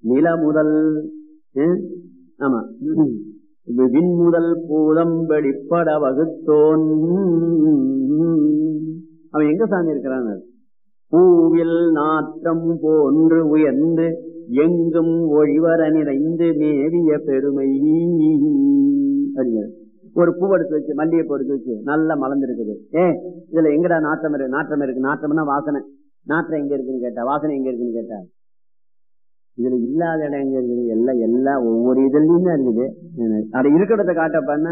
நில முதல் ஹம், ஆமா இது விண் முதல் பூதம் வெளிப்பட வகுத்தோன் அவன் எங்க சாமி இருக்கிறான் பூவில் நாற்றம் போன்று உயர்ந்து எங்கும் ஒழிவர நிறைந்து மேவிய பெருமை அப்படிங்கிறது. ஒரு பூ எடுத்து வச்சு மல்லிகைப்பூ எடுத்து வச்சு நல்லா மலர்ந்துருக்குது ஏ இதுல எங்கடா நாற்றம் இருக்கு நாற்றம் இருக்கு நாற்றம்னா வாசனை நாற்றம் எங்க இருக்குன்னு கேட்டா வாசனை எங்க இருக்குன்னு கேட்டா இதுல இல்லாத இடம் எங்க இருக்குது எல்லாம் எல்லாம் ஒவ்வொரு இதுலயும் தான் இருக்குது அதை இருக்கிறத காட்டப்பான்னா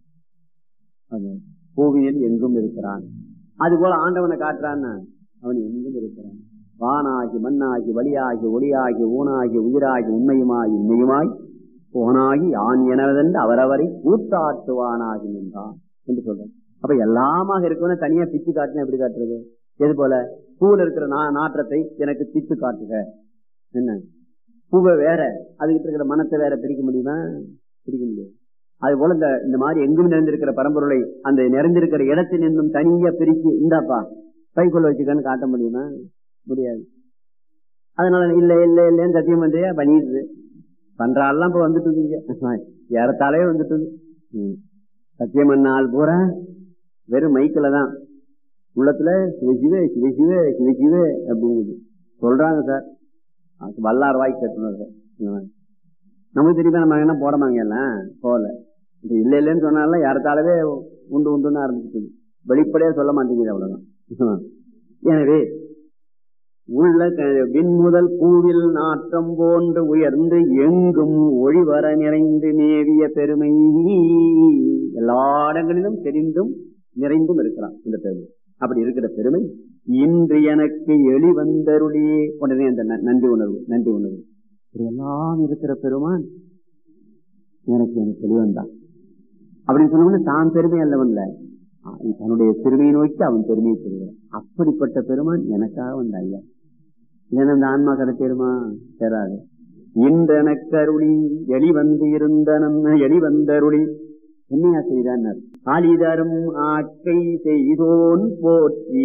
அது பூவியில் எங்கும் இருக்கிறான் அது போல ஆண்டவனை காட்டுறான்னா அவன் எங்கும் இருக்கிறான் வானாகி மண்ணாகி வழியாகி ஒளியாகி ஊனாகி உயிராகி உண்மையுமாய் உண்மையுமாய் போனாகி யான் எனவென்று அவரவரை கூத்தாட்டுவானாகி நின்றான் என்று சொல்றேன் அப்ப எல்லாமாக இருக்கவன தனியா பிச்சு காட்டினா எப்படி காட்டுறது எது போல பூவில் இருக்கிற நா- நாற்றத்தை எனக்கு பிச்சு காட்டுக என்ன பூவை வேற அதுகிட்ட இருக்கிற மனத்தை வேற பிரிக்க முடியுமா பிரிக்க முடியாது அது போல இந்த இந்த மாதிரி எங்கும் நிறைந்திருக்கிற பரம்பொருளை அந்த நிறைந்திருக்கிற இடத்தில் நின்றும் தனியா பிரிச்சு இந்தாப்பா பைக்குள்ள வச்சுக்கன்னு காட்ட முடியுமா முடியாது அதனால இல்ல இல்ல இல்லன்னு சத்தியம் பண்றியா பண்ணிடுது பண்ற ஆள்லாம் இப்ப வந்துட்டு இருக்குங்க ஏறத்தாலே வந்துட்டு இருக்கு. ம். சத்தியம் பண்ண ஆள் பூரா வெறும் மைக்கில தான் உள்ளத்துல சிவசிவே சிவசிவே சிவசிவே அப்படிங்குது சொல்றாங்க சார் அது வல்லார் வாய் கட்டுனர் சார் ம். நமக்கு தெரியுமா நம்ம என்ன போடமாங்க எல்லாம் போகல இது இல்ல இல்லைன்னு சொன்னாலும் யாரத்தாலவே உண்டு உண்டுன்னு ஆரம்பிச்சுட்டு வெளிப்படையா சொல்ல மாட்டேங்குது அவ்வளவுதான் எனவே உள்ள க- விண்முதல் பூவில் நாற்றம் போன்று உயர்ந்து எங்கும் ஒளிவர நிறைந்து மேவிய பெருமை எல்லா இடங்களிலும் தெரிந்தும் நிறைந்தும் இருக்கிறான் இந்த பெருமை அப்படி இருக்கிற பெருமை இன்று எனக்கு எளி வந்தருளியே உடனே அந்த ந- நன்றி உணர்வு நன்றி உணர்வு இப்படி எல்லாம் இருக்கிற பெருமான் எனக்கு எனக்கு தெளிவந்தான் அப்படின்னு சொன்னோம்னா தான் பெருமை அல்லவன்ல தன்னுடைய பெருமையை நோக்கி அவன் பெருமையை பெறுகிறான் அப்படிப்பட்ட பெருமான் எனக்காக வந்த ஐயா இல்லைன்னா அந்த ஆன்மா கிடைச்சிருமா சேராது இன்றெனக்கருளி எலி வந்து இருந்தனன் எலி வந்தருளி என்னையா செய்தான் ஆலிதரும் ஆக்கை செய்தோன் போற்றி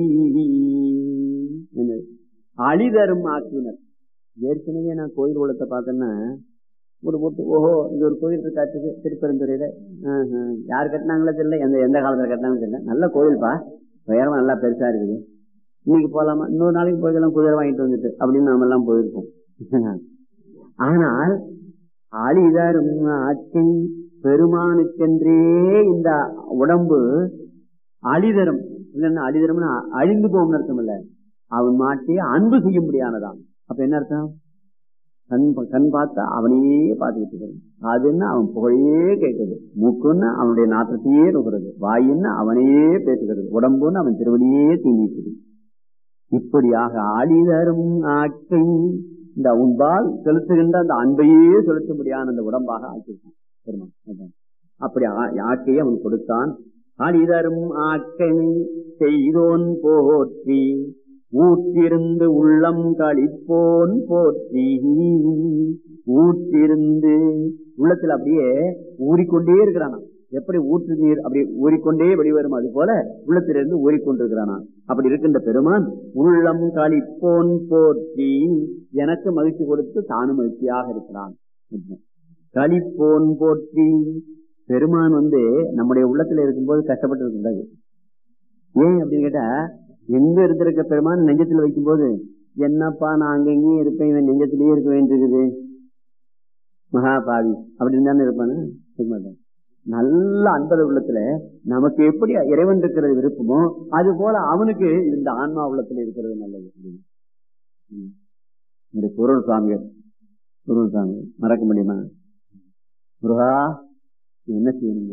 என்னது? அழிதரும் ஆக்கினர் ஏற்கனவே நான் கோயில் குளத்தை பார்த்தேன்னா ஒரு போட்டு ஓஹோ இது ஒரு கோயில் இருக்காட்டுக்கு திருப்பெருந்துறையில ஆஹா. யார் கட்டினாங்களோ தெரியல எந்த எந்த காலத்துல கட்டினாங்களோ தெரியல நல்ல கோயில்ப்பா உயரம் நல்லா பெருசா இருக்குது இன்னைக்கு போலாமா இன்னொரு நாளைக்கு போய்க்கலாம் குதிரை வாங்கிட்டு வந்துட்டு அப்படின்னு நாம எல்லாம் போயிருக்கோம் ஆனால் அழிதரும் ஆட்சி பெருமானுக்கென்றே இந்த உடம்பு அழிதரும் இல்லைன்னா அழிதரும்னா அழிந்து போகும் அர்த்தம் இல்ல அவன் மாட்டி அன்பு செய்ய முடியானதான் அப்ப என்ன அர்த்தம் கண் ப- கண் பார்த்தா அவனையே பார்த்துக்கிட்டு இருக்கிறது அதுன்னா அவன் புகழையே கேட்குது மூக்குன்னா அவனுடைய நாற்றத்தையே நுகிறது வாயின்னா அவனையே பேசுகிறது உடம்புன்னு அவன் திருவடியே தீண்டிட்டு இப்படியாக ஆளிதரும் ஆக்கை இந்த உன்பால் செலுத்துகின்ற அந்த அன்பையே செலுத்தும்படியான அந்த உடம்பாக ஆக்கியிருக்கான் பெருமான் அதான். அப்படி ஆ- ஆக்கையை அவன் கொடுத்தான் ஆளிதரும் ஆக்கை செய்தோன் போற்றி ஊற்றிருந்து உள்ளம் களிப்போன் போற்றி ஊற்றிருந்து உள்ளத்துல அப்படியே ஊறிக்கொண்டே இருக்கிறானா எப்படி ஊற்று நீர் அப்படி ஊறிக்கொண்டே வெளிவரும் அது போல உள்ளத்திலிருந்து ஊறிக்கொண்டிருக்கிறானா அப்படி இருக்கின்ற பெருமான் உள்ளம் களிப்போன் போற்றி எனக்கு மகிழ்ச்சி கொடுத்து தானும் மகிழ்ச்சியாக இருக்கிறான் களிப்போன் போற்றி பெருமான் வந்து நம்முடைய உள்ளத்துல இருக்கும்போது கஷ்டப்பட்டு இருக்கின்றது ஏன் அப்படின்னு கேட்டா எங்க இருந்திருக்க பெருமான் நெஞ்சத்துல வைக்கும்போது என்னப்பா நான் அங்கெங்கேயும் இருப்பேன் இவன் நெஞ்சத்திலேயே இருக்க வேண்டியிருக்குது மகாபாவி அப்படின்னு தானே இருப்பானு இருக்க மாட்டான் நல்ல அன்பர் உள்ளத்துல நமக்கு எப்படி இறைவன் இருக்கிறது விருப்பமோ அது போல அவனுக்கு இந்த ஆன்மா உள்ளத்துல இருக்கிறது நல்லது ம். இந்த குரல் சுவாமிகள் குரல் சுவாமி மறக்க முடியுமா முருகா நீ என்ன செய்யணுங்க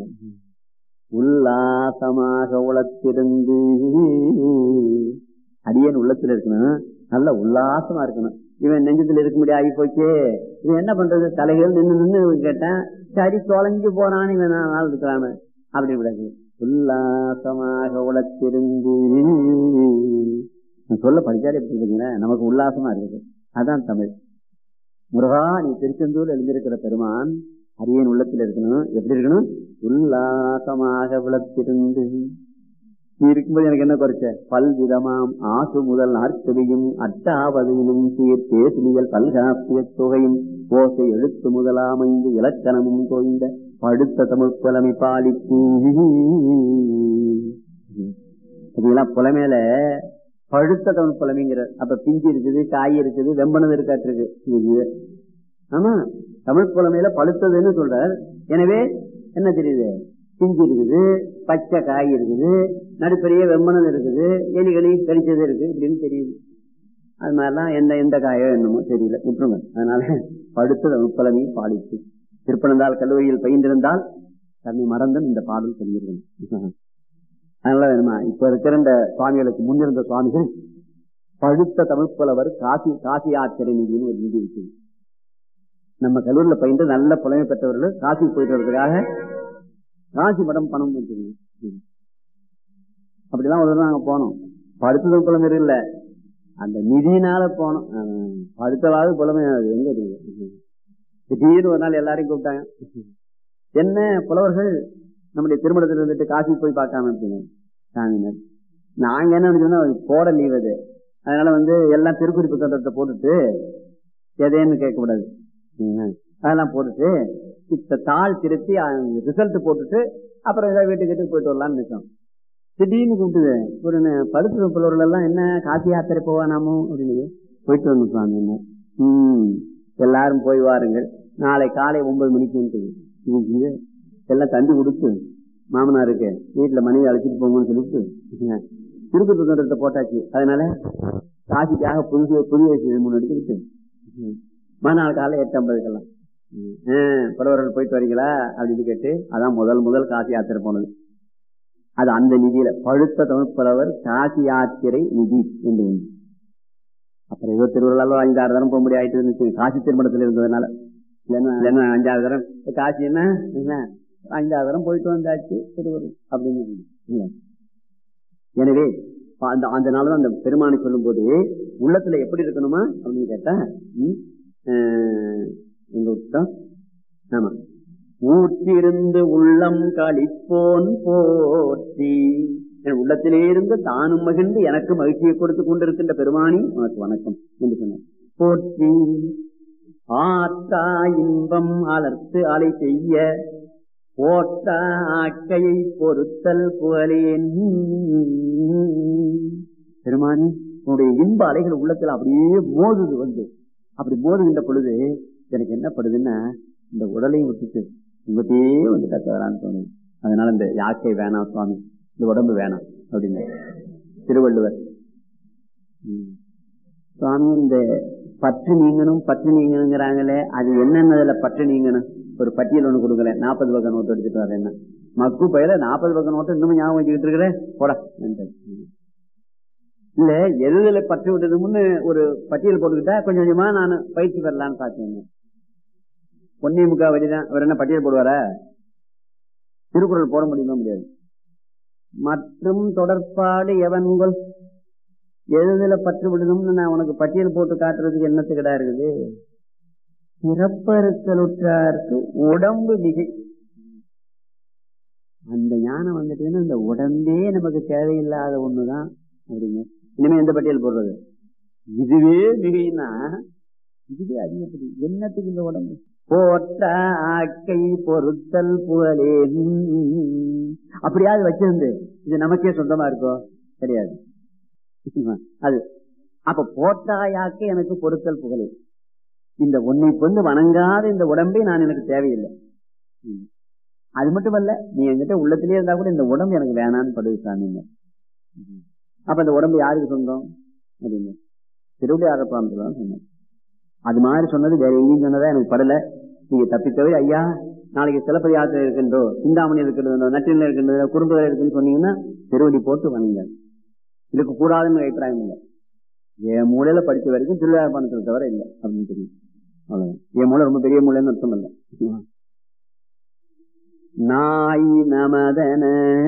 உல்லாசமாக உளத்திருந்து அடியன் உள்ளத்துல இருக்கணும் நல்ல உல்லாசமா இருக்கணும் இவன் நெஞ்சத்துல இருக்க முடியாது ஆகி போச்சே இவன் என்ன பண்றது தலைகள் நின்னு நின்னு கேட்டேன் சரி தொலைஞ்சு போனான்னு இவன் நாள் இருக்கிறான் அப்படி கூடாது உல்லாசமாக உளத்திருந்து நான் சொல்ல படிச்சாலே எப்படி இருக்குங்களா நமக்கு உல்லாசமா இருக்குது அதான் தமிழ் முருகா நீ திருச்செந்தூர் எழுந்திருக்கிற பெருமான் அரியன் உள்ளத்தில் இருக்கணும் எப்படி இருக்கணும் உல்லாசமாக விளத்திருந்து நீ இருக்கும்போது எனக்கு என்ன குறைச்ச பல்விதமாம் ஆசு முதல் நாற்கவியும் அட்டாவதையிலும் சீர் பேசுமியல் பல்காப்பிய தொகையும் ஓசை எழுத்து முதலாமைந்து இலக்கணமும் தோய்ந்த படுத்த தமிழ் புலமை பாலித்து இதெல்லாம் புலமையில பழுத்த தமிழ் புலமைங்கிற அப்ப பிஞ்சு இருக்குது காய் இருக்குது வெம்பனது இருக்காட்டு இருக்கு இது ஆமா தமிழ் புலமையில பழுத்ததுன்னு சொல்றார் எனவே என்ன தெரியுது பிஞ்சு இருக்குது பச்சை காய் இருக்குது நடுப்பெரிய வெம்மனம் இருக்குது எலிகளி கடிச்சது இருக்கு இப்படின்னு தெரியுது அது மாதிரிலாம் எந்த எந்த காயோ என்னமோ தெரியல விட்டுருங்க அதனால படுத்த தமிழ் புலமையை பாலித்து திருப்பனந்தால் கல்லூரியில் பயின்றிருந்தால் தன்னை மறந்தும் இந்த பாடல் சொல்லியிருக்கணும் அதனால வேணுமா இப்ப இருக்கிற இந்த சுவாமிகளுக்கு முன்னிருந்த சுவாமிகள் பழுத்த தமிழ் புலவர் காசி காசி ஆச்சரிய நிதினு ஒரு நிதி இருக்குது நம்ம கல்லூரியில பயின்று நல்ல புலமை பெற்றவர்கள் காசி போயிட்டு வர்றதுக்காக காசி மடம் பணம் வச்சிருக்கோம் அப்படிதான் ஒரு நாங்க போனோம் படுத்த தமிழ் புலமை இல்ல அந்த நிதியினால போனோம் படுத்தவாது புலமை அது எங்க இருக்கு திடீர்னு ஒரு நாள் எல்லாரையும் கூப்பிட்டாங்க என்ன புலவர்கள் நம்முடைய திருமணத்தில் இருந்துட்டு காசி போய் பார்க்காம இருப்பீங்க சாமியினர் நாங்க என்ன நினைச்சோம்னா போட லீவ் அது அதனால வந்து எல்லாம் திருக்குறிப்பு கட்டத்தை போட்டுட்டு எதைன்னு கேட்க கூடாது அதெல்லாம் போட்டுட்டு இப்ப தாள் திருத்தி ரிசல்ட் போட்டுட்டு அப்புறம் ஏதாவது வீட்டுக்கு வீட்டுக்கு போயிட்டு வரலாம்னு நினைச்சோம் திடீர்னு கூப்பிட்டுது ஒரு படுத்து புலவர்கள் எல்லாம் என்ன காசி யாத்திரை போவானாமோ அப்படின்னு போயிட்டு வரணும் சுவாமி என்ன உம் எல்லாரும் போய் வாருங்கள் நாளை காலை ஒன்பது மணிக்கு இருக்குது எல்லாம் தண்டி கொடுத்து மாமனாருக்கு வீட்டுல மனைவி அழைச்சிட்டு போங்கன்னு சொல்லிட்டு திருப்பத்தூர் தண்டத்தை போட்டாச்சு அதனால காசிக்காக புது புது வயசு மூணு எடுத்துக்கிட்டு மறுநாள் காலை எட்டு ஐம்பதுக்கெல்லாம் புலவர்கள் போயிட்டு வரீங்களா அப்படின்னு கேட்டு அதான் முதல் முதல் காசி யாத்திரை போனது அது அந்த நிதியில பழுத்த தமிழ் புலவர் காசி யாத்திரை நிதி என்று உண்டு அப்புறம் ஏதோ திருவிழாவில் ஐந்தாறு தரம் போக முடியாது காசி திருமணத்தில் இருந்ததுனால இல்லைன்னா அஞ்சாவது தரம் காசி என்ன அஞ்சாவது தரம் போயிட்டு வந்தாச்சு திருவள்ளூர் அப்படின்னு எனவே அந்த அந்த நாள் தான் அந்த பெருமானை சொல்லும் போது உள்ளத்துல எப்படி இருக்கணுமா அப்படின்னு கேட்டா எங்க ஆமா ஊற்றிருந்து உள்ளம் கழிப்போன் போற்றி என் உள்ளத்திலே இருந்து தானும் மகிழ்ந்து எனக்கு மகிழ்ச்சியை கொடுத்து கொண்டிருக்கின்ற பெருமானி உனக்கு வணக்கம் என்று சொன்னார் போற்றி ஆத்தா இன்பம் அலர்த்து அலை செய்ய போட்ட ஆக்கையை பொறுத்தல் புகழேன் பெருமானி உன்னுடைய இன்ப அலைகள் உள்ளத்துல அப்படியே மோதுது வந்து அப்படி மோதுகின்ற பொழுது எனக்கு என்ன படுதுன்னா இந்த உடலையும் விட்டுட்டு உங்கத்தையே வந்து கத்தவரான்னு தோணுது அதனால இந்த யாக்கை வேணாம் சுவாமி இந்த உடம்பு வேணாம் அப்படின்னு திருவள்ளுவர் சுவாமி இந்த பற்று நீங்கணும் பற்று நீங்கணுங்கிறாங்களே அது என்னென்னதுல பற்று நீங்கணும் ஒரு பட்டியல் ஒண்ணு கொடுக்கல நாற்பது பக்கம் நோட்டு எடுத்துட்டு வரேன் என்ன மக்கு பயில நாற்பது பக்கம் நோட்டு இன்னும் ஞாபகம் வச்சுக்கிட்டு இருக்கிறேன் போட இல்ல எதுல பற்று விட்டதுன்னு ஒரு பட்டியல் போட்டுக்கிட்டா கொஞ்சம் கொஞ்சமா நான் பயிற்சி பெறலான்னு பார்த்தேன் ஒன்னே முக்கா வழிதான் அவர் என்ன பட்டியல் போடுவாரா திருக்குறள் போட முடியுமா முடியாது மற்றும் தொடர்பாடு எவன்கள் எதுல பற்று விடணும்னு நான் உனக்கு பட்டியல் போட்டு காட்டுறதுக்கு என்னத்துக்கிடா இருக்குது பிறப்பறுத்தலுற்றாருக்கு உடம்பு மிகை அந்த ஞானம் வந்துட்டுன்னா இந்த உடம்பே நமக்கு தேவையில்லாத ஒண்ணுதான் அப்படிங்க இனிமே எந்த பட்டியல் போடுறது இதுவே மிகைன்னா இதுவே அதிகப்படி என்னத்துக்கு இந்த உடம்பு போட்ட ஆக்கை பொருத்தல் புகழே அப்படியாவது வச்சிருந்து இது நமக்கே சொந்தமா இருக்கோ கிடையாது அது அப்ப போட்டாயாக்கை எனக்கு பொருத்தல் புகழே இந்த உன்னை கொண்டு வணங்காத இந்த உடம்பே நான் எனக்கு தேவையில்லை அது மட்டுமல்ல நீ என்கிட்ட உள்ளத்திலே இருந்தா கூட இந்த உடம்பு எனக்கு வேணான்னு படுது சாமிங்க அப்ப இந்த உடம்பு யாருக்கு சொந்தம் அப்படின்னு திருவிளையாட தான் சொன்னேன் அது மாதிரி சொன்னது வேற எங்கேயும் சொன்னதா எனக்கு படல நீங்க தப்பித்தவை ஐயா நாளைக்கு சிலப்பதிகாரத்தில் இருக்கின்றோ சிந்தாமணி இருக்கின்றதோ நட்டில இருக்கின்றதோ குறும்புகள் இருக்குன்னு சொன்னீங்கன்னா திருவடி போட்டு வணங்க இதுக்கு கூடாதுன்னு அபிப்பிராயம் இல்லை என் மூலையில படிச்ச வரைக்கும் திருவிழாபணத்தை தவிர இல்லை அப்படின்னு தெரியும் அவ்வளவுதான் என் மூளை ரொம்ப பெரிய மூலைன்னு அர்த்தம் இல்லை நாய் நமதன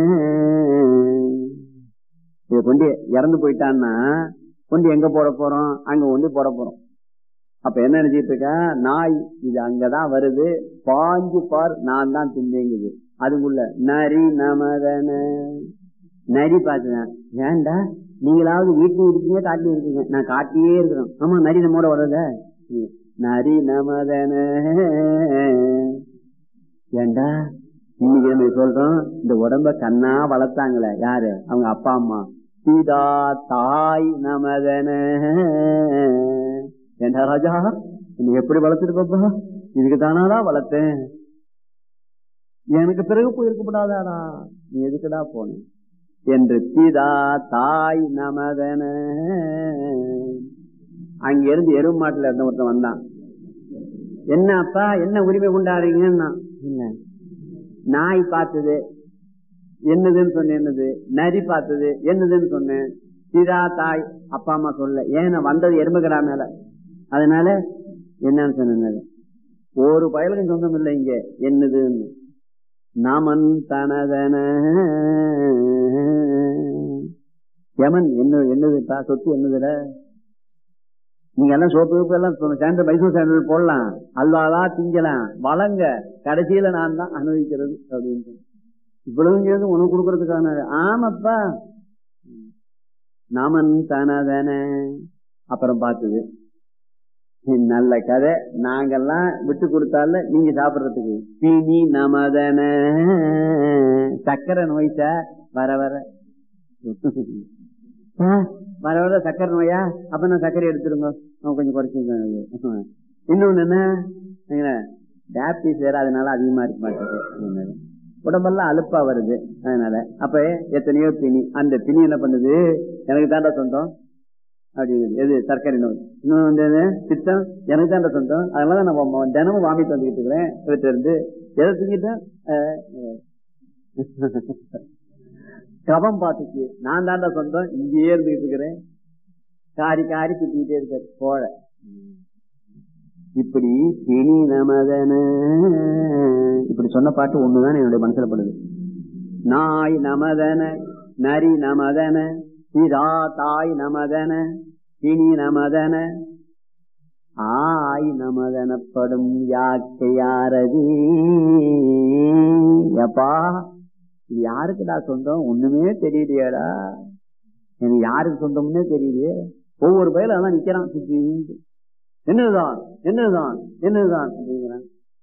இதை கொண்டு இறந்து போயிட்டான்னா கொண்டு எங்க போட போறோம் அங்க கொண்டு போட போறோம் அப்ப என்ன நினைச்சிட்டு இருக்கா நாய் இது அங்கதான் வருது பாஞ்சு பார் நான் தான் திந்தேங்குது அதுக்குள்ள நரி நமதன நரி பார்த்துதான் ஏன்டா நீங்களாவது வீட்லயும் இருக்கீங்க காட்டிலும் இருக்கீங்க நான் காட்டியே இருக்கிறோம் ஆமா நரி நம்மோட வர்றத நரி நமதன ஏண்டா இன்னைக்கு நம்ம சொல்றோம் இந்த உடம்ப கண்ணா வளர்த்தாங்களே யாரு அவங்க அப்பா அம்மா சீதா தாய் நமதன ஏண்டா ராஜா நீ எப்படி வளர்த்துருப்பா இதுக்கு தானாடா வளர்த்தேன் எனக்கு பிறகு போயிருக்கப்படாதாடா நீ எதுக்குடா போன என்று சீதா தாய் நமதன அங்கிருந்து எருமாட்டுல இருந்த ஒருத்தன் வந்தான் என்ன அப்பா என்ன உரிமை கொண்டாடுறீங்கன்னா இல்ல நாய் பார்த்தது என்னதுன்னு சொன்னேன் என்னது நரி பார்த்தது என்னதுன்னு சொன்னேன் சீதா தாய் அப்பா அம்மா சொல்ல ஏன்னா வந்தது எறும்புகடா மேல அதனால என்னன்னு சொன்னது ஒரு பயலுக்கும் சொந்தம் இல்லை இங்க என்னதுன்னு நமன் தனதன யமன் என்ன என்னதுப்பா சொத்து என்னதுல நீங்க எல்லாம் சோப்பு கீப்பு எல்லாம் சாண்டல் மைசூர் சாண்டல் போடலாம் அல்வாவா திங்கலாம் வளங்க கடைசியில நான் தான் அனுபவிக்கிறது அப்படின்னு இவ்வளவு உனக்கு கொடுக்கறதுக்கான ஆமாப்பா நமன் தனதன அப்புறம் பார்த்தது நல்ல கதை நாங்கெல்லாம் விட்டு கொடுத்தால நீங்க சாப்பிடுறதுக்கு பினி நமதன சக்கரை நோய்ச்சா வர வர வர வர சக்கரை நோயா அப்ப நான் சர்க்கரை எடுத்துருங்க கொஞ்சம் குறைச்சிங்க இன்னொன்னு என்ன டேப்டிஸ் வேற அதனால அதிகமா இருக்க மாட்டேங்குது உடம்பெல்லாம் அலுப்பா வருது அதனால அப்ப எத்தனையோ பிணி அந்த பிணி என்ன பண்ணுது எனக்கு தாண்டா சொந்தம் அப்படிங்கிறது எது சர்க்கரை நோய் இன்னும் வந்து சித்தம் எனக்கு தான் சொந்தம் அதனால நான் தினமும் வாமிட்டு வந்துகிட்டு இருக்கிறேன் இவற்ற இருந்து எதை தூங்கிட்டேன் கபம் பார்த்துச்சு நான் தாண்டா சொந்தம் இங்கேயே இருந்துகிட்டு இருக்கிறேன் காரி காரி சுத்திக்கிட்டே இருக்காரு கோழ இப்படி பிணி நமதன இப்படி சொன்ன பாட்டு ஒண்ணுதான் என்னுடைய மனசுல படுது நாய் நமதன நரி நமதன சிரா தாய் நமதன பிணி நமதன ஆய் நமதனப்படும் யாக்கையாரதி எப்பா இது யாருக்குடா சொந்தம் ஒண்ணுமே தெரியலையாடா எனக்கு யாருக்கு சொந்தம்னே தெரியலையே ஒவ்வொரு பயில அதான் நிக்கிறான் சுத்தி என்னதுதான் என்னதுதான் என்னதுதான் அப்படிங்கிறான்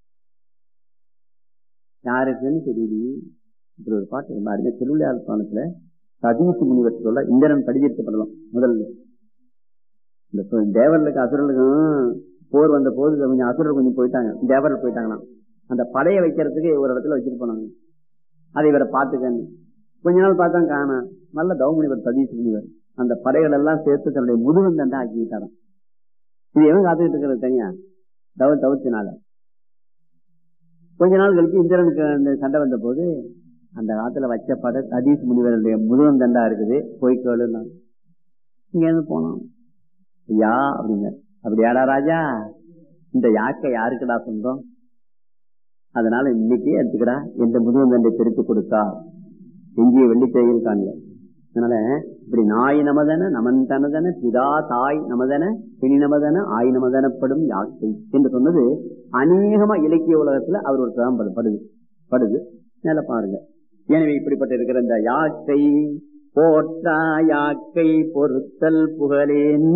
யாருக்குன்னு தெரியலையே இப்படி ஒரு பாட்டு ரொம்ப அருமை திருவிழார் பானத்துல சதீசு முனிவர் சொல்ல இந்திரன் படிதிருக்கப்படலாம் முதல்ல இந்த தேவர்களுக்கு அசுரர்களுக்கும் போர் வந்த போது கொஞ்சம் அசுரர் கொஞ்சம் போயிட்டாங்க தேவர்கள் போயிட்டாங்களாம் அந்த படையை வைக்கிறதுக்கு ஒரு இடத்துல வச்சுட்டு போனாங்க அதை இவரை பார்த்துக்கன்னு கொஞ்ச நாள் பார்த்தா காணா நல்ல தௌமுனிவர் சதீஷ் முனிவர் அந்த படைகள் எல்லாம் சேர்த்து தன்னுடைய முதுகன் தண்டா ஆக்கிட்டாராம் இது எவன் காத்துக்கிட்டு இருக்கிறது தனியா தவ தவிர்த்தினால கொஞ்ச நாள் கழிச்சு இந்திரனுக்கு அந்த சண்டை வந்த போது அந்த காலத்துல வச்ச பட சதீஷ் முனிவருடைய முதுகன் தண்டா இருக்குது போய் கேளுன்னா இங்க இருந்து போனோம் யா அப்படிங்க அப்படியாடா ராஜா இந்த யாக்கை யாருக்குடா சொந்தம் அதனால இன்னைக்கு எடுத்துக்கடா எந்த முதுகன் தண்டை பிரித்து கொடுத்தா எங்கேயும் வெள்ளித்தேயில் காணல அதனால இப்படி நாய் நமதன நமன் தனதன பிதா தாய் நமதன பிணி நமதன ஆய் நமதனப்படும் யாக்கை என்று சொன்னது அநேகமா இலக்கிய உலகத்துல அவர் ஒரு தான் படுது படுது மேல பாருங்க எனவே இப்படிப்பட்ட இருக்கிற இந்த யாக்கை போற்றா யாக்கை பொருத்தல் புகழேன்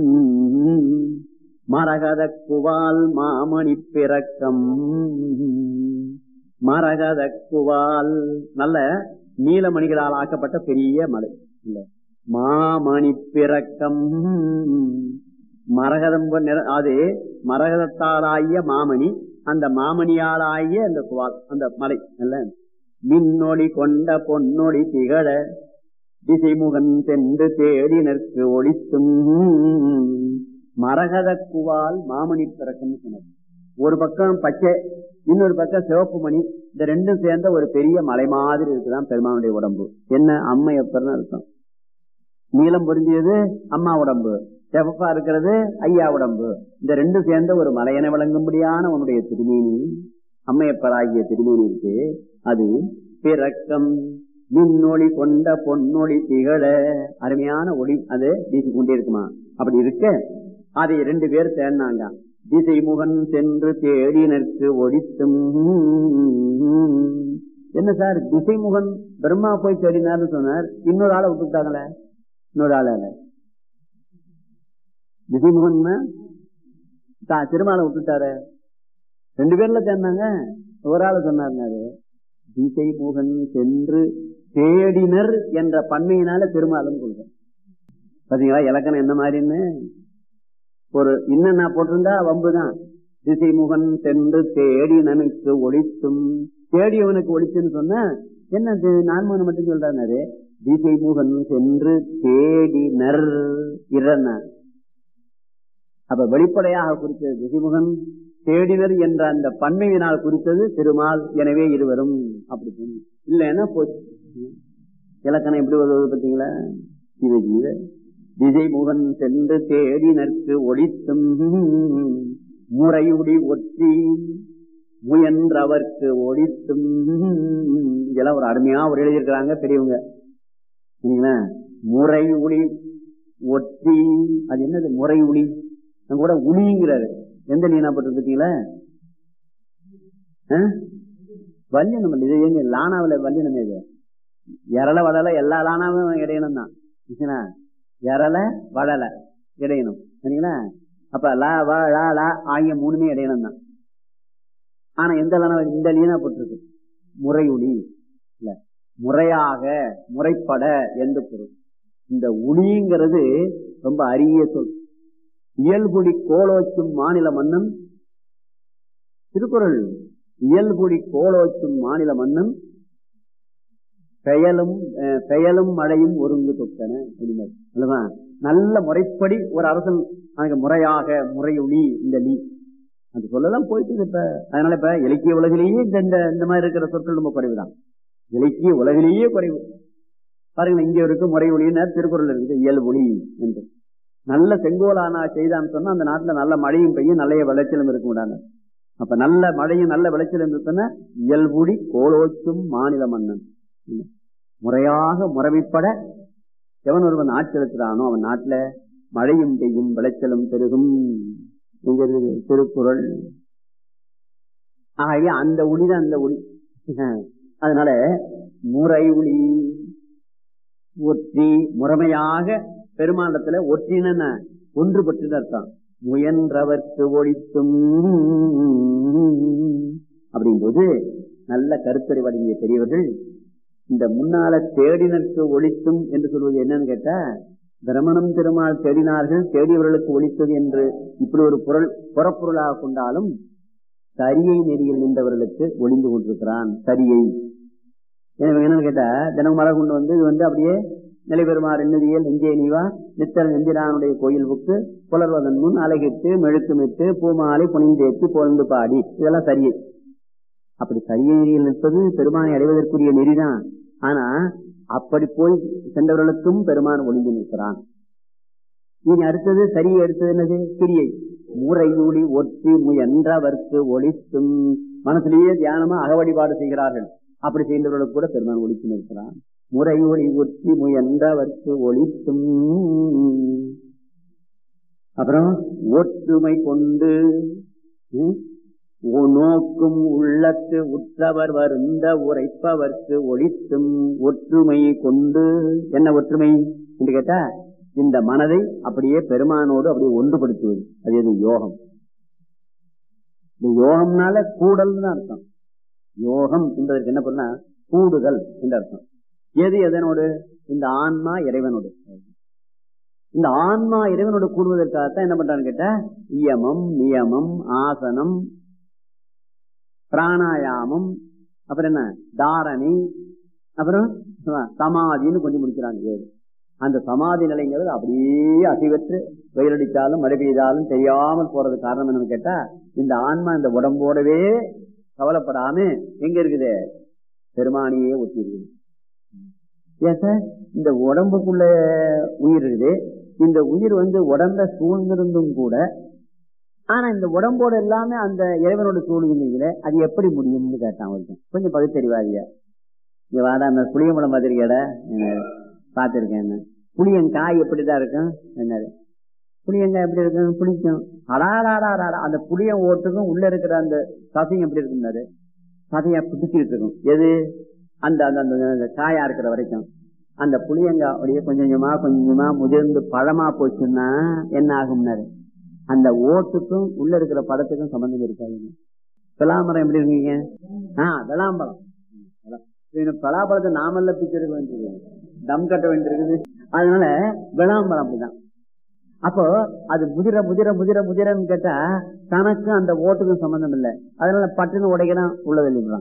மரகத குவால் மாமணி பிறக்கம் மரகத குவால் நல்ல நீலமணிகளால் ஆக்கப்பட்ட பெரிய மலை இல்ல மாமணி பிறக்கம் மரகதம் அது மரகதத்தாலாகிய மாமணி அந்த மாமணியாலாகிய அந்த குவால் அந்த மலை அல்ல மின்னொளி கொண்ட பொன்னொளி திகழ திசைமுகன் சென்று தேடினருக்கு ஒளித்தும் மரகத குவால் மாமணி பிறக்கம் சொன்னது ஒரு பக்கம் பச்சை இன்னொரு பக்கம் சிவப்பு மணி இந்த ரெண்டும் சேர்ந்த ஒரு பெரிய மலை மாதிரி இருக்குதான் பெருமானுடைய உடம்பு என்ன அம்மையப்பர்னு அர்த்தம் நீளம் பொருந்தியது அம்மா உடம்பு செவப்பா இருக்கிறது ஐயா உடம்பு இந்த ரெண்டும் சேர்ந்த ஒரு மலையென விளங்கும்படியான உன்னுடைய திருமேனி அம்மையப்பராகிய திருமேனி இருக்கு அது பிறக்கம் மின்னொளி கொண்ட பொன்னொளி திகழ அருமையான ஒளி அது வீசி கொண்டே இருக்குமா அப்படி இருக்க அதை ரெண்டு பேர் தேடினாங்க திசை முகன் சென்று தேடினருக்கு ஒடித்தும் என்ன சார் திசைமுகன் பிரம்மா போய் தேடினார்னு சொன்னார் இன்னொரு ஆளை விட்டுட்டாங்களே இன்னொரு ஆள திசைமுகன் திருமாலை விட்டுட்டாரு ரெண்டு பேர்ல தேர்ந்தாங்க ஒரு ஆளை சொன்னாரு திசைமுகன் சென்று தேடினர் என்ற பன்மையினால திருமாலும் சொல்றேன் பாத்தீங்களா இலக்கணம் என்ன மாதிரின்னு ஒரு இன்னும் நான் போட்டிருந்தா வம்புதான் திசைமுகன் சென்று தேடினனுக்கு ஒழித்தும் தேடியவனுக்கு ஒழிச்சுன்னு சொன்ன என்ன நான்மகன் மட்டும் சொல்றாரு திசைமுகன் சென்று தேடினர் இறனார் அப்ப வெளிப்படையாக குறித்தது திசைமுகன் தேடினர் என்ற அந்த பன்மையினால் குறித்தது திருமால் எனவே இருவரும் அப்படி இல்லைன்னா போச்சு இலக்கணம் எப்படி வருவது பார்த்தீங்களா ஜீவ ஜீவ திசைமுகன் சென்று தேடினருக்கு ஒழித்தும் முறையுடி ஒற்றி முயன்றவர்க்கு ஒழித்தும் இதெல்லாம் ஒரு அருமையா ஒரு எழுதியிருக்கிறாங்க பெரியவங்க முறை ஒளி ஒற்றி அது என்னது முறை ஒளி கூட உளிங்கிறாரு எந்த நீனாப்பட்டு பார்த்தீங்களா வல்லினம் இது எங்க லானாவில் வல்லினம் இது எரள வடலை எல்லா லானாவும் இடையணும் தான் எரள வடல இடையணும் சரிங்களா அப்ப லா வ லா லா ஆகிய மூணுமே இடையணும் தான் ஆனா எந்த லானா இந்த லீனா போட்டிருக்கு முறையுளி இல்ல முறையாக முறைப்பட என்று பொருள் இந்த உளிங்கிறது ரொம்ப அரிய சொல் இயல்புடி கோலோச்சும் மாநில மன்னன் திருக்குறள் இயல்புடி கோலோச்சும் மாநில மன்னன் பெயலும் பெயலும் மழையும் ஒருங்கு தொட்டன அல்லவா நல்ல முறைப்படி ஒரு அரசன் முறையாக முறையுளி இந்த லீ அந்த சொல்லலாம் போயிட்டு இப்ப அதனால இப்ப இலக்கிய உலகிலேயே இந்த இந்த மாதிரி இருக்கிற சொற்கள் ரொம்ப குறைவுதான் இலக்கிய உலகிலேயே குறைவு பாருங்க இங்க இருக்கு முறையொலின்னு திருக்குறள் இருக்குது இயல்பொலி என்று நல்ல செங்கோலானா செய்தான்னு சொன்னா அந்த நாட்டுல நல்ல மழையும் பெய்யும் நல்ல விளைச்சலும் இருக்க முடியாது அப்ப நல்ல மழையும் நல்ல விளைச்சலும் இருக்குன்னா இயல்புடி கோலோச்சும் மாநில மன்னன் முறையாக முறைமைப்பட எவன் ஒருவன் ஆட்சி செலுத்துறானோ அவன் நாட்டுல மழையும் பெய்யும் விளைச்சலும் பெருகும் திருக்குறள் ஆகவே அந்த ஒளிதான் அந்த ஒளி அதனால முறை ஒளி ஒற்றி முறைமையாக பெருமாண்டத்துல ஒற்றின ஒன்றுபட்டு அர்த்தம் முயன்றவர்க்கு ஒழித்தும் அப்படிங்கும்போது நல்ல கருத்துரை வழங்கிய பெரியவர்கள் இந்த முன்னால தேடினருக்கு ஒழித்தும் என்று சொல்வது என்னன்னு கேட்டா பிரமணம் திருமால் தேடினார்கள் தேடியவர்களுக்கு ஒழித்தது என்று இப்படி ஒரு பொருள் புறப்பொருளாக கொண்டாலும் சரியை நெறியில் நின்றவர்களுக்கு ஒளிந்து கொண்டிருக்கிறான் சரியை என்னன்னு கேட்டா தினம் மழை கொண்டு வந்து இது வந்து அப்படியே நிலைபெறுமாறு எண்ணுதியல் நெஞ்சே நீவா நித்தல் நெஞ்சிலானுடைய கோயில் புக்கு புலர்வதன் முன் அழகிட்டு மெழுக்குமிட்டு பூமாலை புனிந்தேத்து பொழுந்து பாடி இதெல்லாம் சரியை அப்படி சரியை நெறியில் நிற்பது பெருமானை அடைவதற்குரிய நெறிதான் ஆனா அப்படி போய் சென்றவர்களுக்கும் பெருமான் ஒளிந்து நிற்கிறான் இனி அடுத்தது சரியை அடுத்தது என்னது கிரியை முறையூடி ஒற்றி முயன்றவர்க்கு ஒழித்தும் மனசுலேயே தியானமா அகவழிபாடு செய்கிறார்கள் அப்படி செய்தவர்களுக்கு கூட பெருமான் ஒழித்து நிற்கிறான் முறையொளி ஒற்றி முயன்றவர்க்கு ஒழித்தும் அப்புறம் ஒற்றுமை கொண்டு நோக்கும் உள்ளத்து உற்றவர் வருந்த உரைப்பவர்க்கு ஒழித்தும் ஒற்றுமை கொண்டு என்ன ஒற்றுமை என்று கேட்டா இந்த மனதை அப்படியே பெருமானோடு அப்படியே ஒன்றுபடுத்துவது அது எது யோகம் இந்த யோகம்னால கூடல் தான் அர்த்தம் யோகம் என்பதற்கு என்ன பண்ணா கூடுதல் என்று அர்த்தம் எது எதனோடு இந்த ஆன்மா இறைவனோடு இந்த ஆன்மா இறைவனோடு கூடுவதற்காகத்தான் என்ன பண்றான்னு கேட்டா இயமம் நியமம் ஆசனம் பிராணாயாமம் அப்புறம் என்ன தாரணி அப்புறம் சமாதின்னு கொஞ்சம் முடிக்கிறாங்க ஏழு அந்த சமாதி நிலைங்கிறது அப்படியே அசைவற்று வெயிலடித்தாலும் மழை பெய்தாலும் தெரியாமல் போறது காரணம் என்னன்னு கேட்டா இந்த ஆன்மா இந்த உடம்போடவே கவலைப்படாம எங்க இருக்குது பெருமானியே ஒட்டி இருக்குது ஏன் சார் இந்த உடம்புக்குள்ள உயிர் இருக்குது இந்த உயிர் வந்து உடம்ப சூழ்ந்திருந்தும் கூட ஆனா இந்த உடம்போட எல்லாமே அந்த இறைவனோட சூழ்நிலையில அது எப்படி முடியும்னு கேட்டான் ஒருத்தன் கொஞ்சம் பகுத்தறிவாதியா இங்க வாடா அந்த புளியம்பழம் பார்த்திருக்கேடா பார்த்திருக்கேன் புளியங்காய் எப்படிதான் இருக்கும் என்னது புளியங்காய் எப்படி இருக்கும் புளிக்கும் அடாடாடாடா அந்த புளிய ஓட்டுக்கும் உள்ள இருக்கிற அந்த சசியம் எப்படி இருக்குன்னாரு சதையா பிடிச்சிக்கிட்டு இருக்கும் எது அந்த அந்த அந்த- அந்த காயா இருக்கிற வரைக்கும் அந்த புளியங்காய் அப்படியே கொஞ்சம் கொஞ்சமா கொஞ்சம் கொஞ்சமா முதிர்ந்து பழமா போச்சுன்னா என்ன ஆகும்னாரு அந்த ஓட்டுக்கும் உள்ள இருக்கிற படத்துக்கும் சம்பந்தம் இருக்காதுங்க பலாமரம் எப்படி இருக்கீங்க ஆஹ் விளாம்பரம் பலாப்பழத்தை நாமல்ல பிச்சு எடுக்க வேண்டியது தம் கட்ட வேண்டியிருக்குது அதனால விளாம்பரம் அப்படிதான் அப்போ அது முதிர முதிர முதிர முதிரன்னு கேட்டா தனக்கும் அந்த ஓட்டுக்கும் சம்பந்தம் இல்லை அதனால பட்டுன்னு உடைக்கலாம் உள்ள வெளியிடலாம்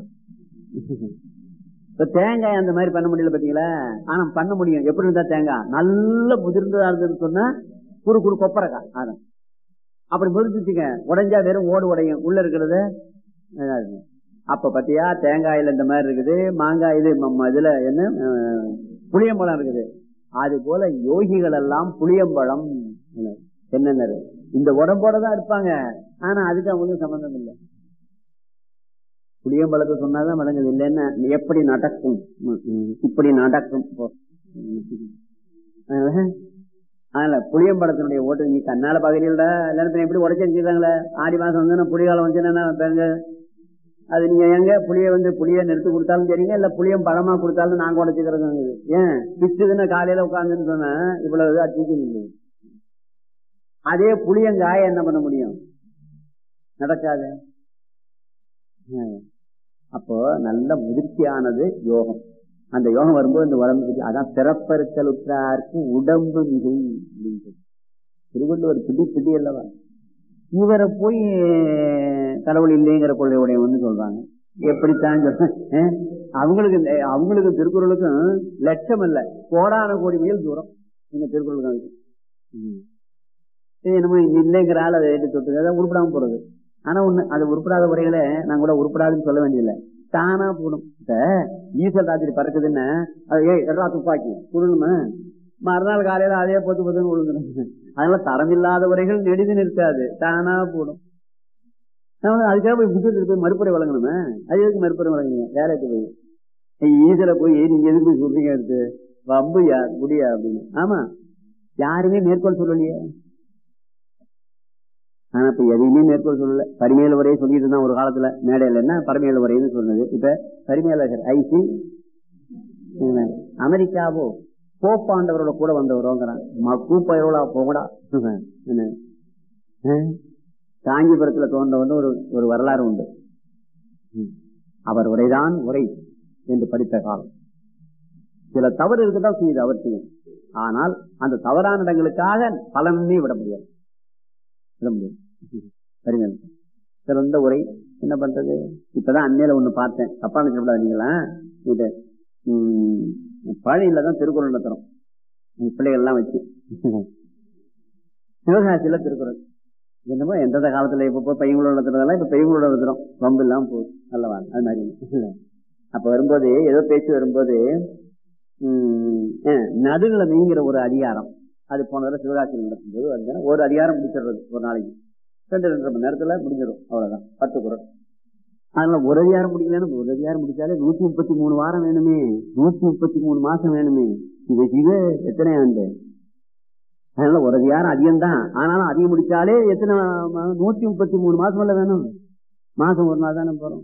இப்ப தேங்காய் அந்த மாதிரி பண்ண முடியல பாத்தீங்களா ஆனா பண்ண முடியும் எப்படி இருந்தா தேங்காய் நல்ல முதிர்ந்ததா இருந்ததுன்னு சொன்னா குறு குறு கொப்பரைக்கா அதான் அப்படி முதிர்ந்துச்சுங்க உடைஞ்சா வெறும் ஓடு உடையும் உள்ள இருக்கிறத இதா இருக்கும். அப்ப பாத்தியா தேங்காயில இந்த மாதிரி இருக்குது மாங்காய் இது ம- ம- இதுல என்ன அஹ், புளியம்பழம் இருக்குது அது போல யோகிகள் எல்லாம் புளியம்பழம் என்னென்ன இந்த உடம்போட தான் இருப்பாங்க ஆனா அதுக்கு அவங்களுக்கு சம்பந்தம் இல்லை புளியம்பழத்தை சொன்னாதான் விளங்குது இல்லைன்னா எப்படி நடக்கும் ம், ம், இப்படி நடக்கும் போ. ம், ம். அதனால அதனால புளியம்பழத்தினுடைய ஓட்டு நீ கண்ணால பாக்குறீங்களா எல்லாரும் எப்படி உடச்சு வச்சுக்கிறாங்களே ஆடி மாசம் வந்து நான் புளிகாலம் வந்துச்சுன்னா பாருங்க அது நீங்க எங்க புளிய வந்து புளிய நிறுத்தி கொடுத்தாலும் சரிங்க இல்ல புளியம் பழமா கொடுத்தாலும் நாங்க உடச்சுக்கிறது ஏன் பிச்சுதுன்னு காலையில உட்காந்துன்னு சொன்னா இவ்வளவு அடிச்சு இல்லை அதே புளியங்காய என்ன பண்ண முடியும் நடக்காது ஹம். அப்போ நல்ல முதிர்ச்சியானது யோகம் அந்த யோகம் வரும்போது இந்த உடம்பு அதான் பிறப்பறுத்தல் உற்றாருக்கு உடம்பு மிகை அப்படின்னு சொல்லி. திருவள்ளுவர் பிடி பிடி அல்லவா இவரை போய் கடவுள் இல்லைங்கிற கொள்கையுடைய வந்து சொல்றாங்க எப்படித்தான் சொல்ற அஹ்? அவங்களுக்கு இந்த- அவங்களுக்கு திருக்குறளுக்கும் லட்சம் இல்ல கோடான கோடி மைல் தூரம் இந்த திருக்குறளுக்கும் அதுக்கு. ம். இது நம்ம இல்லைங்கிற ஆள் அதை எடுத்து தொட்டு அதான் உருப்படாம போறது ஆனா ஒண்ணு அது உருப்படாத முறைகளை நான் கூட உருப்படாதுன்னு சொல்ல வேண்டியதில்லை தானா போடும் இப்ப ஈசல் ராத்திரி பறக்குதுன்னா அது ஏய் எடா துப்பாக்கி கொடுணுமா மறுநாள் காலையில அதே பொத்து பொத்துன்னு விழுந்துடும் அதனால தரமில்லாத உரைகள் நெடுது நிற்காது தானா போடும் நம்ம அதுக்காக போய் புத்தகத்துக்கு போய் மறுப்புரை வழங்கணுமே அது எதுக்கு மறுப்புரை வழங்குங்க வேற எதுக்கு போய் ஏய், ஈசல போய் நீங்க எதுக்கு போய் சொல்றீங்க எடுத்து வம்பு யார் முடியா அப்படின்னு ஆமா யாருமே மேற்கோள் சொல்லலையே ஆனா இப்ப எதையுமே மேற்கோள் சொல்லல பரிமையில உரையை சொல்லிட்டு இருந்தான் ஒரு காலத்துல மேடையில என்ன பரிமையில உரைன்னு சொன்னது இப்ப பரிமையாளர் ஐசி அமெரிக்காவோ போப்பாண்டவரோட கூட வந்தவரோங்கிறான் கூப்பயரோட போகடா என்ன? அஹ்? காஞ்சிபுரத்துல தோன்றவன் ஒரு ஒரு வரலாறு உண்டு ம். அவர் உரைதான் உரை என்று படித்த காலம் சில தவறு இருக்கதான் செய்யுது அவர் செய்யும் ஆனால் அந்த தவறான இடங்களுக்காக பலனே விட முடியாது விட முடியாது சரிங்க சிறந்த உரை என்ன பண்றது இப்பதான் அண்மையில ஒண்ணு பார்த்தேன் தப்பா நினைக்கப்படாதீங்களா இது உம், பழனியில தான் திருக்குறள் நடத்துறோம் உங்க பிள்ளைகள் எல்லாம் வச்சு சிவகாசியில திருக்குறள் என்னமோ எந்தெந்த காலத்துல இப்ப போய் பையங்களோட நடத்துறதெல்லாம் இப்ப பையங்களோட நடத்துறோம் ரொம்ப இல்லாம போகுது நல்லவா அது மாதிரி இல்ல. அப்ப வரும்போது ஏதோ பேச்சு வரும்போது உம், அஹ், நடுநிலைமைங்கிற ஒரு அதிகாரம் அது போன தடவை சிவகாசியில் நடக்கும்போது வந்து ஒரு அதிகாரம் முடிச்சிடுறது ஒரு நாளைக்கு ரெண்டு ரெண்டரை மணி நேரத்துல முடிஞ்சிடும் அவ்வளவுதான் பத்து குரல் அதனால ஒரு அதிகாரம் முடிக்கலன்னு ஒரு அதிகாரம் முடிச்சாலே நூத்தி முப்பத்தி மூணு வாரம் வேணுமே நூத்தி முப்பத்தி மூணு மாசம் வேணுமே இது இது எத்தனை ஆண்டு அதனால ஒரு அதிகாரம் அதிகம் தான் ஆனாலும் அதிகம் முடிச்சாலே எத்தனை மா- நூத்தி முப்பத்தி மூணு மாசம் இல்ல வேணும் மாசம் ஒரு நாள் தானே போறோம்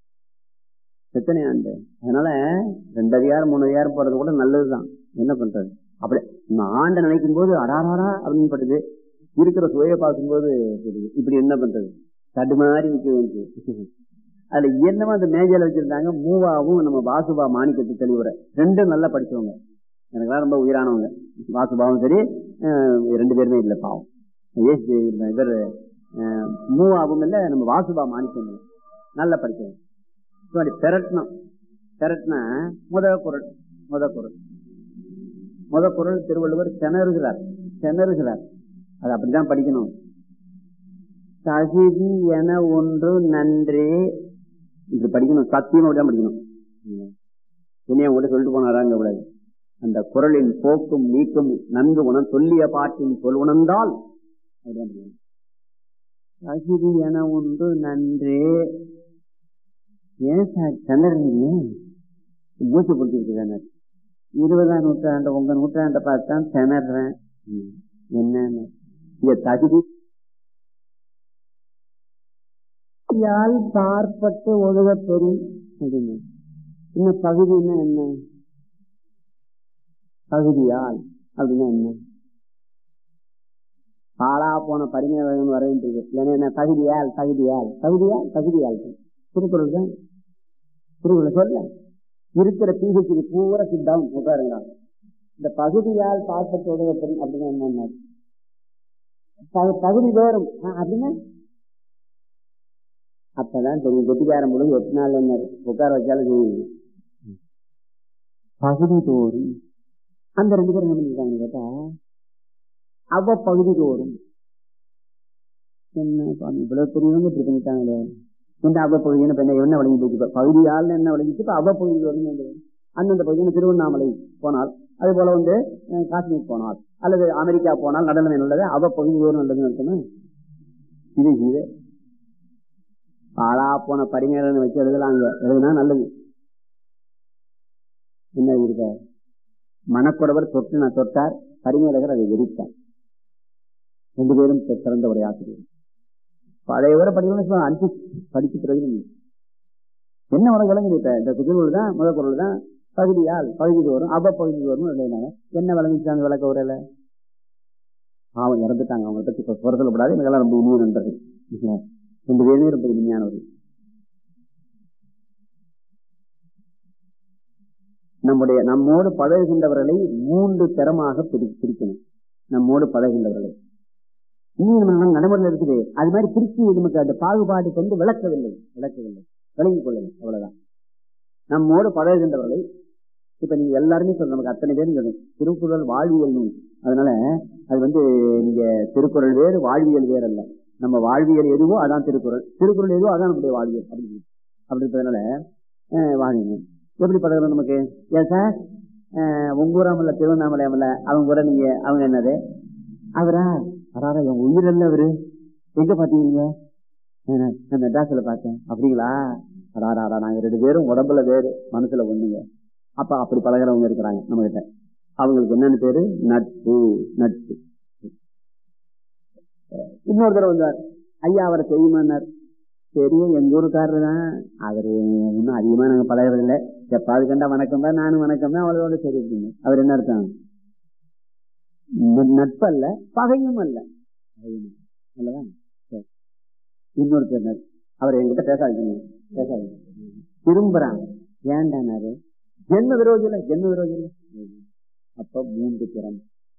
எத்தனை ஆண்டு அதனால ரெண்டு அதிகாரம் மூணு அதிகாரம் போறது கூட நல்லதுதான் என்ன பண்றது அப்படி நம்ம ஆண்டை நினைக்கும் போது அடாராடா அப்படின்னு பட்டது இருக்கிற சுவையை பார்க்கும்போது தெரியுது. இப்படி என்ன பண்றது தடுமாறி நிக்க வேண்டியது அதுல என்னமா அந்த மேஜையில வச்சிருந்தாங்க மூவாவும் நம்ம வாசுபா மாணிக்கத்து தெளிவுரை ரெண்டும் நல்லா படிச்சவங்க எனக்குலாம் ரொம்ப உயிரானவங்க வாசுபாவும் சரி அஹ், ரெண்டு பேருமே இல்லை பாவம் ஏசு இவர் அஹ், மூவாவும் இல்லை நம்ம வாசுபா மாணிக்கம் இல்லை. நல்லா படிச்சவங்க இப்படி பெரட்டணும் பெரட்டினா முத குரல் முத குரல் முத குரல் திருவள்ளுவர் திணறுகிறார் திணறுகிறார் அது அப்படிதான் படிக்கணும் தகுதி என ஒன்று நன்றே இப்படி படிக்கணும் சத்தியமா அப்படிதான் படிக்கணும் இனிய கூட சொல்லிட்டு போனாராங்க கூடாது அந்த குரலின் போக்கும் நீக்கும் நன்கு உணம் சொல்லிய பாட்டின் சொல் உணர்ந்தால் அப்படிதான் படிக்கணும். தகுதி என ஒன்று நன்றே ஏன் சார் திணறீங்க மூச்சு பிடிச்சிருக்கு இருபதாம் நூற்றாண்டு உங்க நூற்றாண்டை பார்த்து தான் திணறேன் ம். என்னன்னு இங்க தகுதி பகுதியால் பார்ப்பட்டு ஒழுக பெறும் அப்படின்னு இன்னும் பகுதின்னா என்ன பகுதியால் அப்படின்னா என்ன பாலா போன பரிமையாளர்கள் வர வேண்டியது இல்லைன்னா என்ன பகுதியால் பகுதியால் பகுதியால் பகுதியால் திருக்குறள் தான் திருக்குறள் சொல்ல இருக்கிற பிஹெச்டி பூரா சித்தாவும் உட்காருங்க இந்த பகுதியால் பார்ப்பட்டு ஒழுக பெறும் அப்படின்னா என்ன ப- பகுதி தோறும் ஆ, அப்படின்னா அப்பதான் தெரியும் கெட்டிக்காரம் முழுங்க எட்டு நாள் என்ன உட்கார வச்சாலும் தெரியுது பகுதி தோறும் அந்த ரெண்டு பேரும் என்ன பண்ணிருக்காங்க கேட்டா அவ பகுதி தோறும் என்ன சுவாமி இவ்வளவு பெரியவங்க இப்படி பண்ணிட்டாங்களே என்ன அவ பகுதி என்ன பண்ண என்ன வழங்கி போச்சு இப்ப பகுதியால் என்ன வழங்கிச்சு இப்ப அவ பகுதி தோறும் என்ன? அந்தந்த பகுதி திருவண்ணாமலை போனால் அது போல வந்து அஹ், காஷ்மீர் போனால் அல்லது அமெரிக்கா போனால் நடனம் நல்லது அவ பகுதி தோறும் நல்லதுன்னு இருக்கணும் இது இது பாழா போன பரிமையாளர் வச்சு எழுதலாங்க எழுதுனா நல்லது என்ன இருக்க மணக்குடவர் தொட்டு நான் தொட்டார் பரிமையாளர் அதை வெடித்தார் ரெண்டு பேரும் சி- சிறந்த ஒரு ஆசிரியர் பழைய வர படிக்கணும் அனுப்பி படிச்சு பிறகு என்ன உனக்கு விளங்குது இப்ப இந்த குதிரூர் தான் முதல் குரல் தான் பகுதியால் பகுதி தோறும் அவ பகுதி தோறும் எழுதினாங்க என்ன விளங்குச்சு அந்த விளக்க உரையில பாவம் இறந்துட்டாங்க அவங்களை பத்தி இப்ப சொல்ல சொல்லப்படாது எனக்கெல்லாம் ரொம்ப இனிய நண்பர்கள் இல்லையா? ரெண்டு பேருமே ரொம்ப இனிமையானவர்கள் நம்முடைய நம்மோடு பழகுகின்றவர்களை மூன்று தரமாக பிரி- பிரிக்கணும் நம்மோடு பழகுகின்றவர்களை இன்னும் நம்ம நடைமுறையில் இருக்குது அது மாதிரி பிரிச்சு நமக்கு அந்த பாகுபாடு கொண்டு விளக்கவில்லை விளக்கவில்லை விளங்கிக் கொள்ளணும் அவ்வளவுதான் நம்மோடு பழகுகின்றவர்களை இப்ப நீங்க எல்லாருமே சொல்ல நமக்கு அத்தனை பேரும் சொல்லணும் திருக்குறள் வாழ்வியல் நூல் அதனால அது வந்து நீங்க திருக்குறள் வேறு வாழ்வியல் வேறு அல்ல நம்ம வாழ்வியல் எதுவோ அதான் திருக்குறள் திருக்குறள் எதுவோ அதான் நம்முடைய வாழ்வியல் அப்படி அப்படி இருப்பதனால அஹ், வாழ்வியல் எப்படி பழகணும் நமக்கு ஏன் சார் அஹ், உங்க ஊராமல்ல திருவண்ணாமலை அமல அவங்க கூட நீங்க அவங்க என்னது அவரா அடாரா என் உயிர் அல்ல அவரு எங்க பாத்தீங்க நான் மெட்ராஸ்ல பார்த்தேன் அப்படிங்களா அடாரா அடா நாங்க ரெண்டு பேரும் உடம்புல வேறு மனசுல ஒண்ணுங்க அப்ப அப்படி பழகிறவங்க இருக்கிறாங்க நம்ம கிட்ட அவங்களுக்கு என்னன்னு பேரு நட்பு நட்பு இன்னொரு தடவை வந்தார் ஐயா அவரை தெரியுமான்னார் பெரிய எங்க ஊருக்காரர் தான் அவரு இன்னும் அதிகமா நாங்க பழகிறதில்லை எப்பாவது கண்டா வணக்கம் தான் நானும் வணக்கம் தான் அவளோட சரி இருக்குங்க அவர் என்ன அர்த்தம் ந- நட்பு அல்ல பகையும் அல்ல பகையும் அல்ல. அல்லவா சரி. இன்னொருத்தர் நட்பு. அவர் என்கிட்ட பேசாதீங்க பேசாதீங்க திரும்புறான் ஏண்டானாரு ஜென்ம விரோதி இல்ல ஜென்ம விரோதி இல்ல அப்ப மூன்று திறம்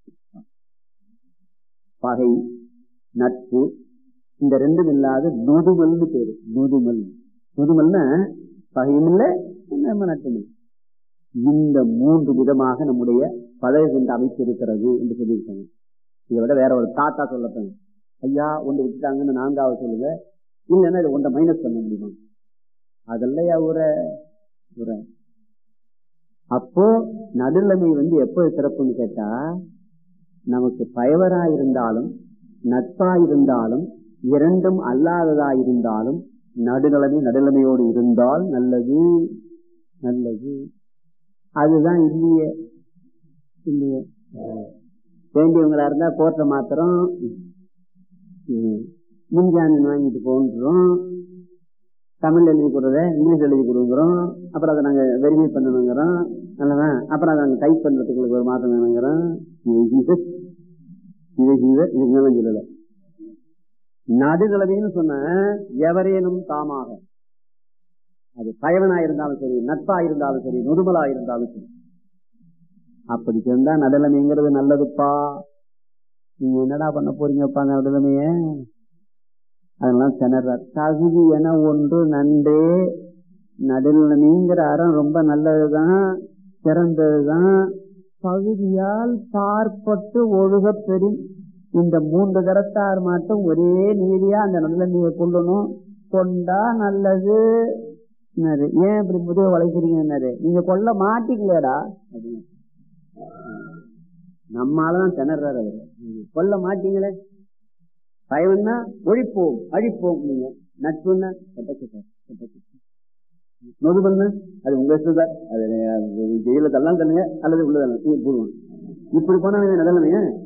பகை நட்பு இந்த ரெண்டும் இல்லாத நொதுமல்னு பேரு நொதுமல் நொதுமல்னா பகையும் இல்ல நம்ம நட்பும் இல்லை. இந்த மூன்று விதமாக நம்முடைய பழகுகின்ற அமைப்பு இருக்கிறது என்று சொல்லியிருக்காங்க இதை விட வேற ஒரு தாத்தா சொல்லப்பேன் ஐயா ஒன்று விட்டுட்டாங்கன்னு நான்காவது சொல்லுங்க இல்லைன்னா இது ஒன்றை மைனஸ் பண்ண முடியுமா அதெல்லையா உரை உரை அப்போ நடுநிலைமை வந்து எப்போ சிறப்புன்னு கேட்டா நமக்கு பயவரா இருந்தாலும் நட்பா இருந்தாலும் இரண்டும் அல்லாததா இருந்தாலும் நடுநிலைமை நடுநிலைமையோடு இருந்தால் நல்லது நல்லது அதுதான் இல்லையே இல்லையே வேண்டியவங்களா இருந்தா கோர்ட்டை மாத்திரம் ம், முன்ஜாமீன் வாங்கிட்டு போன்றோம் தமிழ் எழுதி கொடுறத இங்கிலீஷ் எழுதி கொடுக்குறோம் அப்புறம் அதை நாங்க வெரிஃபை பண்ணணுங்கிறோம் நல்லதா அப்புறம் அதை நாங்க டைப் பண்றதுக்கு ஒரு மாதம் வேணுங்கிறோம் இது இது இது இதுதான் சொல்லல நடுநிலைமைன்னு சொன்ன எவரேனும் தாமாக அது பயவனா இருந்தாலும் சரி நட்பா இருந்தாலும் சரி நுடுமலா இருந்தாலும் சரி அப்படி சேர்ந்தா நடுநிலைமைங்கிறது நல்லதுப்பா நீங்க என்னடா பண்ண போறீங்கப்பா அந்த நடுநிலைமைய அதெல்லாம் திணறார் தகுதி என ஒன்று நன்றே நடுநிலைமைங்கிற அறம் ரொம்ப நல்லதுதான் சிறந்ததுதான் பகுதியால் பார்ப்பட்டு ஒழுக பெறும் இந்த மூன்று தரத்தார் மட்டும் ஒரே நீதியா அந்த நல்லெண்ணெயை கொள்ளணும் கொண்டா நல்லது என்னது ஏன் இப்படி முதுக வளைக்கிறீங்க என்னது நீங்க கொல்ல மாட்டீங்களேடா அப்படின்னு நம்மாலதான் திணறாரு அவரு கொல்ல மாட்டீங்களே பயம்னா ஒழிப்போம் அழிப்போம் நீங்க நட்புன்னா நொதுபண்ண அது உங்க இஷ்டம் தான் அது ஜெயில தள்ளலாம் தள்ளுங்க அல்லது உள்ள தள்ளலாம் இப்படி போனா நல்லமையா